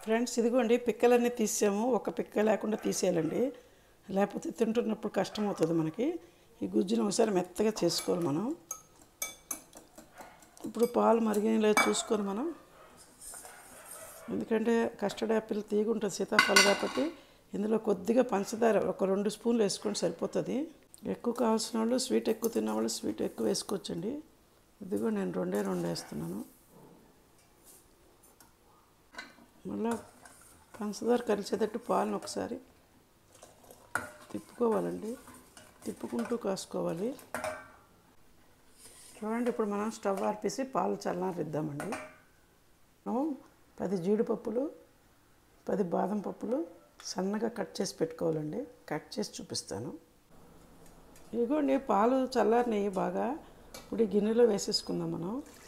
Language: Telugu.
ఫ్రెండ్స్ ఇదిగోండి పిక్కలన్నీ తీసాము ఒక పిక్క లేకుండా తీసేయాలండి లేకపోతే తింటున్నప్పుడు కష్టం అవుతుంది మనకి ఈ గుజ్జును ఒకసారి మెత్తగా చేసుకోవాలి మనం ఇప్పుడు పాలు మరిగిన లేదు చూసుకొని మనం ఎందుకంటే కస్టర్డ్ యాపిల్ తీగ ఉంటుంది సీతాఫలం కాబట్టి ఇందులో కొద్దిగా పంచదార ఒక రెండు స్పూన్లు వేసుకొని సరిపోతుంది ఎక్కువ కావాల్సిన వాళ్ళు స్వీట్ ఎక్కువ తిన్న వాళ్ళు స్వీట్ ఎక్కువ వేసుకోవచ్చండి ఇదిగో నేను రెండే రెండు వేస్తున్నాను మళ్ళా పంచదార కలిసేటట్టు పాలను ఒకసారి తిప్పుకోవాలండి తిప్పుకుంటూ కాసుకోవాలి చూడండి ఇప్పుడు మనం స్టవ్ ఆర్పేసి పాలు చల్లారిద్దామండి మనం పది జీడిపప్పులు పది బాదం పప్పులు సన్నగా కట్ చేసి పెట్టుకోవాలండి కట్ చేసి చూపిస్తాను ఇదిగోండి పాలు చల్లారినాయి బాగా ఇప్పుడు ఈ గిన్నెలో వేసేసుకుందాం మనం